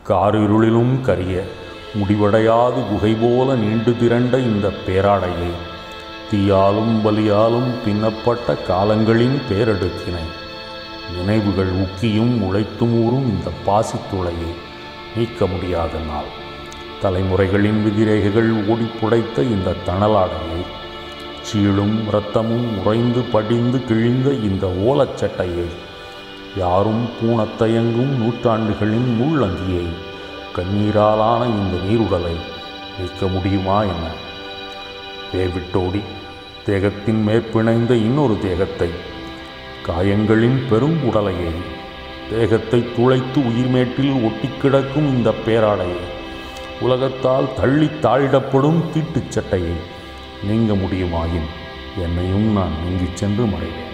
காரிருளிலும் கரிய முடிவடையாது குகை போல நீண்டு திரண்ட இந்த பேராடையை தீயாலும் வலியாலும் பின்னப்பட்ட காலங்களின் பேரெடுக்கினை நினைவுகள் உக்கியும் உழைத்தும் ஊறும் இந்த பாசித்துளையை நீக்க முடியாத நாள் தலைமுறைகளின் விதிரேகைகள் ஓடிப்புடைத்த இந்த தணலாடையை சீழும் இரத்தமும் உறைந்து படிந்து கிழிந்த இந்த ஓலச்சட்டையை யாரும் பூணத்தயங்கும் நூற்றாண்டுகளின் முள்ளங்கியை கண்ணீராலான இந்த நீருடலை நீக்க முடியுமா என வேவிட்டோடி தேகத்தின் மேற்பிணைந்த இன்னொரு தேகத்தை காயங்களின் பெரும் உடலையை தேகத்தை துளைத்து உயிர்மேட்டில் ஒட்டி கிடக்கும் இந்த பேராடையை உலகத்தால் தள்ளி தாழிடப்படும் தீட்டுச் சட்டையை நீங்க முடியுமாயின் என்னையும் நான் நீங்கிச் சென்று மறைவேன்